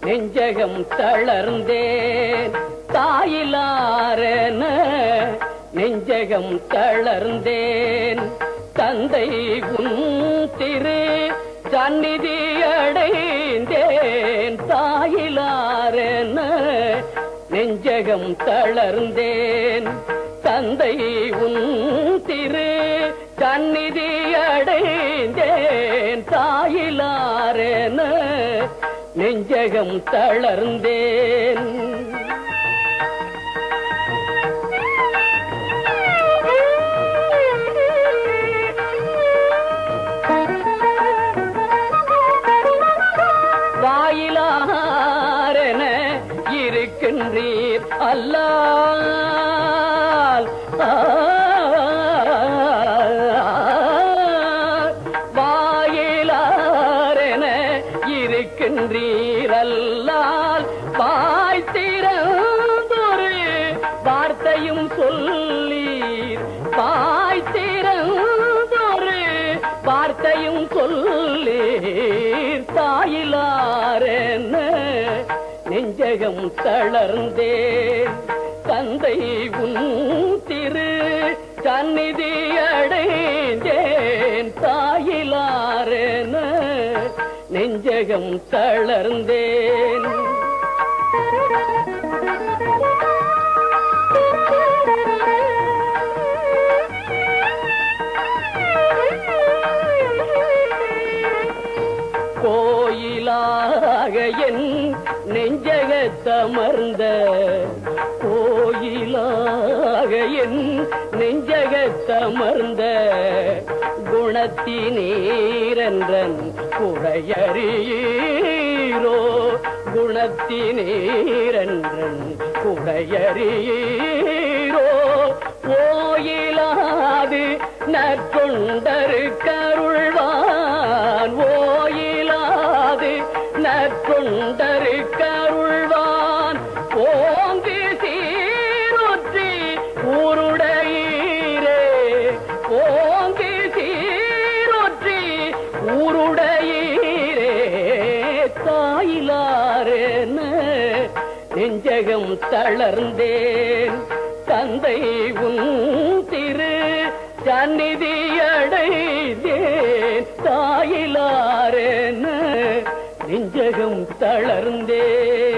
நெஞ்சகம் தளர்ந்தேன் தாயிலாரென நெஞ்சகம் தளர்ந்தேன் தந்தை உன் திரு சந்நிதி அடைந்தேன் தாயிலாரென நெஞ்சகம் தளர்ந்தேன் தந்தை உன் திரு சந்நிதி அடைந்தேன் தாயிலாரென நெஞ்சகம் தளர்ந்தேன் வாயிலாரென இருக்கின்றீர் அல்லால் வாயிலாரென இருக்கின்றீர் அல்லால் வாய் திறந்தொரு வார்த்தையும் சொல்லீர் வாய் திறந்தொரு வார்த்தையும் சொல்லீர் தாயிலாரென நெஞ்சகம் தளர்ந்தேன் தந்தை உன் திரு சந்நிதி அடைந்தேன் தாயிலாரென நெஞ்சகம் தளர்ந்தேன் கோயிலாக என் நெஞ்சகத்தமர்ந்த கோயிலாக என் நெஞ்சகத்தமர்ந்த குணத்தினீரன்றன் குறையறியீரோ குணத்தினீரன்றன் குறையறியீரோ ஓயிலாது நற்கொண்டரு கருள்வான் ஓயிலாது நற்கொண்டரு கருள்வான் ஓங்கு சீருற்றி ஊருடையீரே ஓங்கு சீருற்றி ஊருடையீரே தாயிலாரென நெஞ்சகம் தளர்ந்தேன் தந்தை உன் திரு சந்நிதி அடைந்தேன் தாயிலாரென நெஞ்சகம் தளர்ந்தேன்